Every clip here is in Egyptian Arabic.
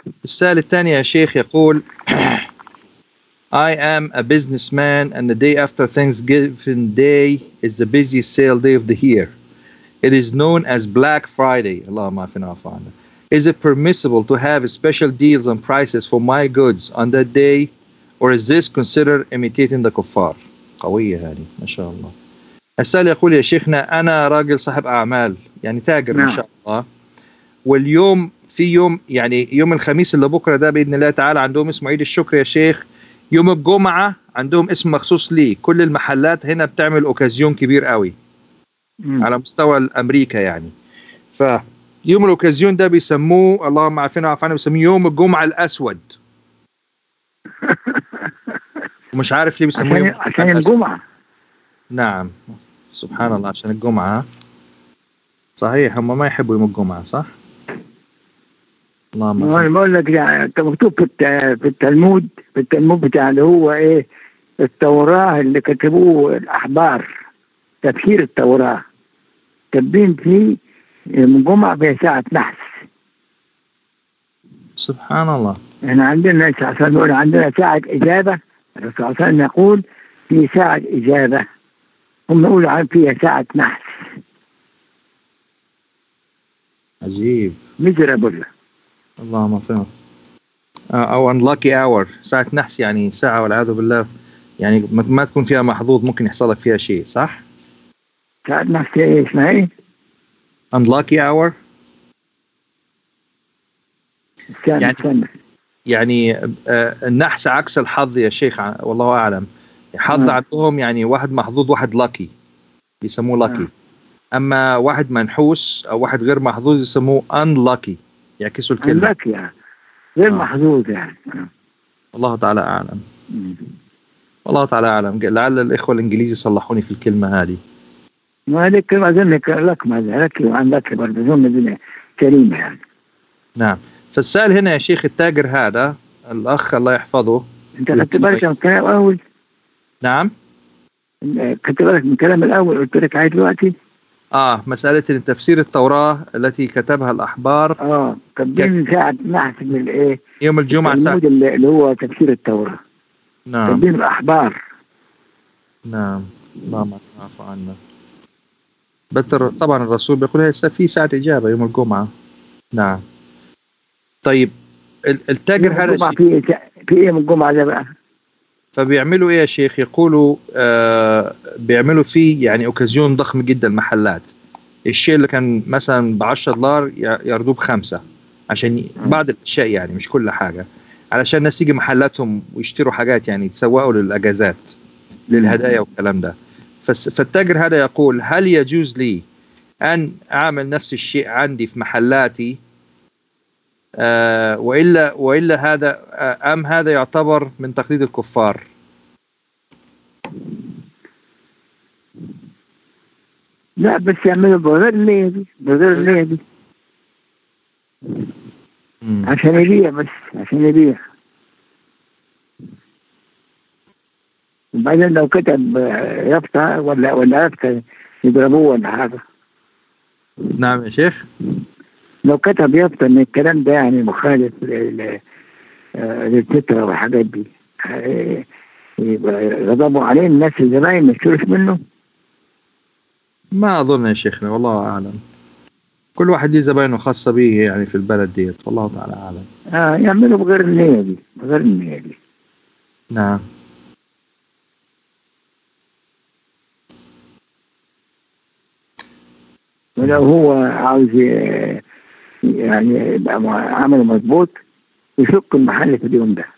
السؤال الثاني يا شيخ يقول I am a businessman and the day after Thanksgiving Day is the busiest sale day of the year. It is known as Black Friday. اللهم عافنا وعفو عنا. Is it permissible to have special deals on prices for my goods on that day or is this considered imitating the kuffar? قوية هذه ما شاء الله. السؤال يقول يا شيخنا أنا راجل صاحب أعمال يعني تاجر ما نعم. شاء الله واليوم في يوم يعني يوم الخميس اللي بكرة ده بإذن الله تعالى عندهم اسمه عيد الشكر يا شيخ يوم الجمعة عندهم اسم مخصوص ليه كل المحلات هنا بتعمل اوكازيون كبير قوي مم. على مستوى امريكا يعني فيوم الاوكازيون ده بيسموه اللهم عافينا وعافانا بيسموه يوم الجمعة الاسود ومش عارف ليه بيسموه عشان يوم عشان الأسود. الجمعة نعم سبحان الله عشان الجمعة صحيح هم ما يحبوا يوم الجمعة صح؟ اللهم ما صل. انا بقول لك يعني كان مكتوب في الت- في التلمود في التلمود بتاع اللي هو ايه التوراة اللي كتبوه الأحبار تفسير التوراة كاتبين فيه من الجمعة فيها ساعة نحس سبحان الله احنا عندنا عشان نقول عندنا ساعة إجابة الرسول صلى الله عليه وسلم يقول في ساعة إجابة هم يقولوا عن فيها ساعة نحس عجيب ميزرابل اللهم فهمت او unlucky hour ساعة نحس يعني ساعة والعياذ بالله يعني ما ما تكون فيها محظوظ ممكن يحصل لك فيها شيء صح؟ ساعة نحس ايه اسمها ايه؟ unlucky hour استنى يعني- استنى يعني آه، النحس عكس الحظ يا شيخ ع- والله اعلم حظ نعم. عندهم يعني واحد محظوظ واحد لاكي بيسموه لاكي نعم. اما واحد منحوس او واحد غير محظوظ يسموه unlucky يعكسوا الكلمة لك يعني غير آه. محظوظ يعني آه. والله تعالى اعلم مم. والله تعالى اعلم لعل الاخوه الانجليزي يصلحوني في الكلمه هذه ما هذيك كلمة أظن لك ما لك وعن لك برضه أظن الدنيا كريمة يعني نعم فالسائل هنا يا شيخ التاجر هذا الاخ الله يحفظه أنت خدت بالك من الكلام الأول نعم خدت بالك من الكلام الأول قلت لك عليه دلوقتي اه مساله إن تفسير التوراه التي كتبها الاحبار اه كاتبين ساعة نحس من الإيه يوم الجمعه ساعة التلمود اللي اللي هو تفسير التوراة نعم كاتبين الأحبار نعم اللهم اعف عنا بتر طبعا الرسول بيقول هي في ساعة إجابة يوم الجمعة نعم طيب ال- التاجر هذا الجمعة الشيء في في إيه من الجمعة ده بقى؟ فبيعملوا إيه يا شيخ يقولوا آه بيعملوا فيه يعني أوكازيون ضخم جدا محلات الشيء اللي كان مثلا ب 10 دولار ي- ياخدوه بخمسة عشان ي- مم. بعض الأشياء يعني مش كل حاجة علشان الناس يجي محلاتهم ويشتروا حاجات يعني يتسوقوا للأجازات للهدايا والكلام ده فس- فالتاجر هذا يقول هل يجوز لي أن أعمل نفس الشيء عندي في محلاتي آه وإلا وإلا هذا آه أم هذا يعتبر من تقليد الكفار لا بس يعملوا بغير النية دي بغير النية دي مم. عشان يبيع بس عشان يبيع وبعدين لو كتب آه، يافطة ولا ولا يافطة يضربوه ولا حاجة نعم يا شيخ لو كتب يافطة إن الكلام ده يعني مخالف لل- آه، للفطرة والحاجات دي آه، يبقى غضبوا عليه الناس الزباين ما يشتروش منه ما أظن يا شيخنا والله أعلم كل واحد ليه زباينه خاصة به يعني في البلد ديت والله تعالى أعلم آه يعملوا بغير النية دي بغير النية دي نعم ولو هو عاوز ي- يعني يبقى مع- عمله مظبوط يشق المحل في اليوم ده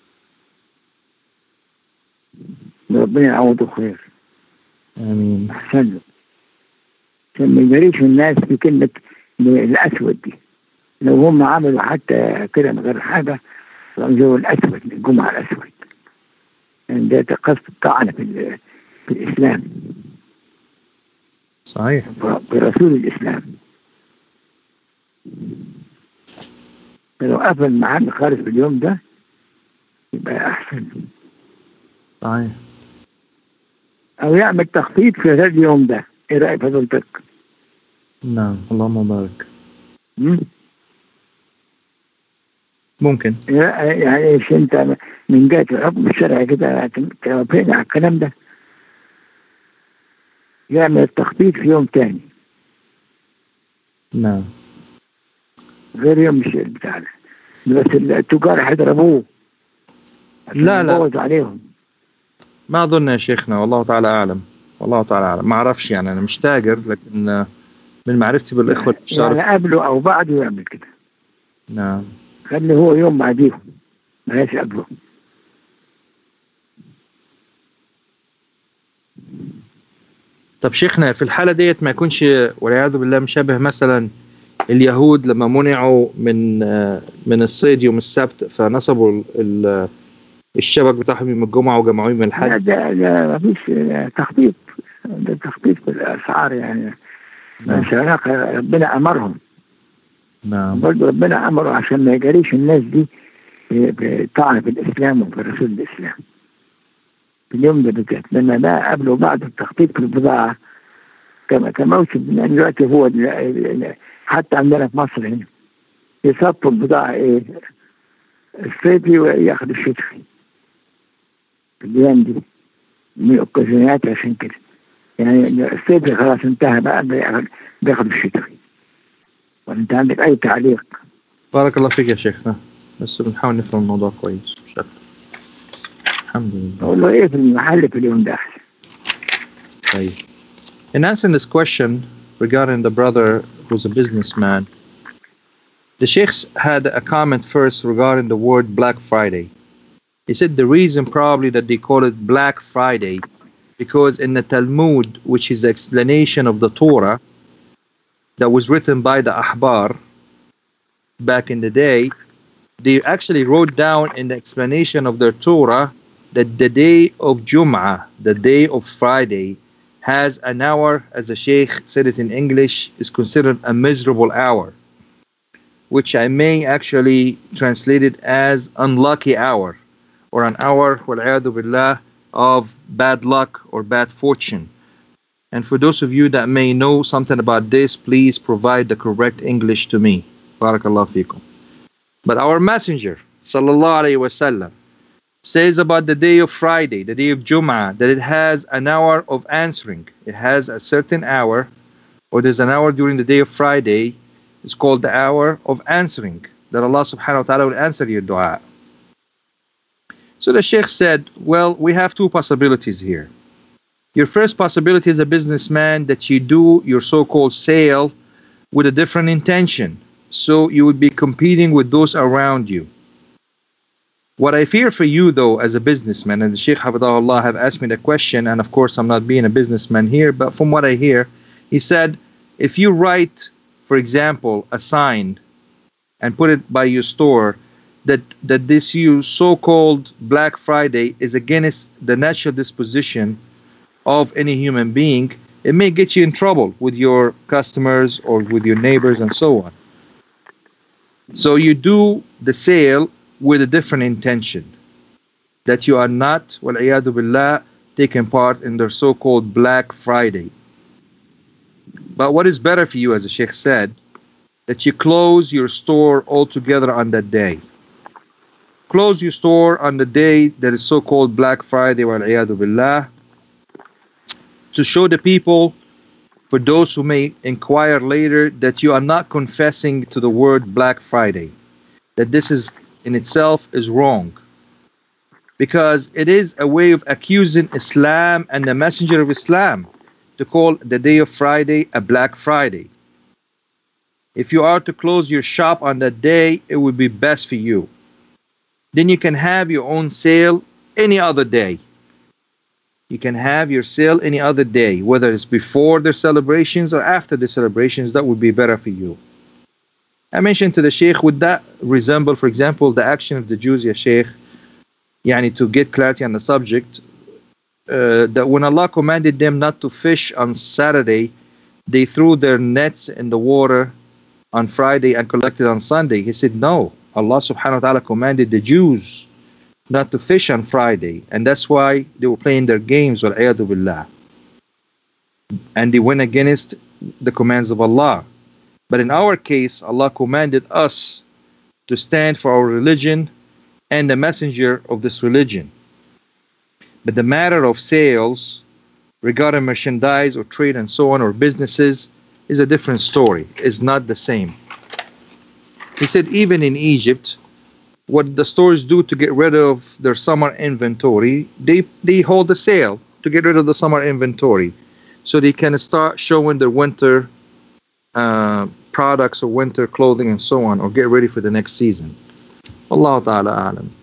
ربنا يعوضه خير آمين أحسن له عشان ما يجريش الناس في كلمة الأسود دي لو هم عملوا حتى كده من غير حاجة رمزوا الأسود الجمعة الأسود يعني ده قصد الطعن في, ال- في الإسلام صحيح برسول الإسلام فلو قفل المحل خالص في اليوم ده يبقى أحسن صحيح أو يعمل تخطيط في هذا اليوم ده إيه رأيك فضلتك؟ نعم اللهم بارك مم؟ ممكن لا، يعني ايش انت من جهه الحكم الشرعي كده توافقنا على الكلام ده يعمل التخطيط في يوم تاني نعم غير يوم الش- بتاع ده. بس التجار هيضربوه عشان لا، لا. يبوظ عليهم ما اظن يا شيخنا والله تعالى اعلم والله تعالى اعلم ما اعرفش يعني انا مش تاجر لكن آه، من معرفتي بالاخوه اللي بيشتغلوا يعني قبله او بعده يعمل كده نعم خلي هو يوم بعديهم بلاش قبله طب شيخنا في الحالة ديت ما يكونش والعياذ بالله مشابه مثلا اليهود لما منعوا من آه، من الصيد يوم السبت فنصبوا ال- ال- الشبك بتاعهم يوم الجمعة وجمعوه يوم لا الحد ده ده مفيش تخطيط ده تخطيط في الاسعار يعني نعم. مش علاقه ربنا امرهم نعم برضه ربنا امره عشان ما يجاريش الناس دي بطعن في الاسلام وفي رسول الاسلام في اليوم ده بالذات لما ده قبل وبعد التخطيط في البضاعه كما كموسم يعني دلوقتي هو ال- ال- حتى عندنا في مصر هنا يصفوا البضاعه ايه الصيفي وياخد الشتوي في الايام دي من الاوكازيونات عشان كده يعني الصيفي خلاص انتهى بقى بياخد بياخد الشتوي وانت عندك اي تعليق بارك الله فيك يا شيخنا بس بنحاول نفهم الموضوع كويس مش أكتر الحمد لله اقول له ايه في المحل في اليوم ده احسن طيب In answering this question regarding the brother who's a businessman, the Sheikh had a comment first regarding the word Black Friday. He said the reason probably that they call it Black Friday because in the Talmud, which is the explanation of the Torah that was written by the Ahbar back in the day, they actually wrote down in the explanation of their Torah that the day of Jum'ah, the day of Friday, has an hour, as the Sheikh said it in English, is considered a miserable hour, which I may actually translate it as unlucky hour, or an hour, wal'iyadu billah, of bad luck or bad fortune. And for those of you that may know something about this, please provide the correct English to me. Barakallah fikum. But our messenger, sallallahu alayhi wasallam, says about the day of Friday, the day of Jum'ah, that it has an hour of answering. It has a certain hour, or there's an hour during the day of Friday, it's called the hour of answering, that Allah subhanahu wa ta'ala will answer your dua. So the Sheikh said, Well, we have two possibilities here. Your first possibility as a businessman that you do your so called sale with a different intention. So you would be competing with those around you. What I fear for you, though, as a businessman, and the Sheikh Hafidahullah have asked me the question, and of course I'm not being a businessman here, but from what I hear, he said, if you write, for example, a sign and put it by your store that that this you so-called Black Friday is against the natural disposition of any human being, it may get you in trouble with your customers or with your neighbors and so on. So you do the sale with a different intention that you are not, wal'iyadu billah, taking part in their so-called Black Friday. But what is better for you, as the Sheikh said, that you close your store altogether on that day. Close your store on the day that is so-called Black Friday, wal'iyadu billah, to show the people, for those who may inquire later, that you are not confessing to the word Black Friday, that this is in itself is wrong. Because it is a way of accusing Islam and the messenger of Islam to call the day of Friday a Black Friday. If you are to close your shop on that day, it would be best for you. Then you can have your own sale any other day. You can have your sale any other day, whether it's before their celebrations or after the celebrations, that would be better for you. I mentioned to the Sheikh, would that resemble, for example, the action of the Jews, Ya Sheikh, yani to get clarity on the subject, uh, that when Allah commanded them not to fish on Saturday, they threw their nets in the water on Friday and collected on Sunday. He said, no, Allah subhanahu wa ta'ala commanded the Jews not to fish on Friday, and that's why they were playing their games, wal-'iyadu billah. And they went against the commands of Allah. But in our case, Allah commanded us to stand for our religion and the messenger of this religion. But the matter of sales regarding merchandise or trade and so on or businesses is a different story, is not the same. He said, even in Egypt, what the stores do to get rid of their summer inventory, they, they hold a sale to get rid of the summer inventory so they can start showing their winter uh, products or winter clothing and so on or get ready for the next season. Allah Ta'ala alam.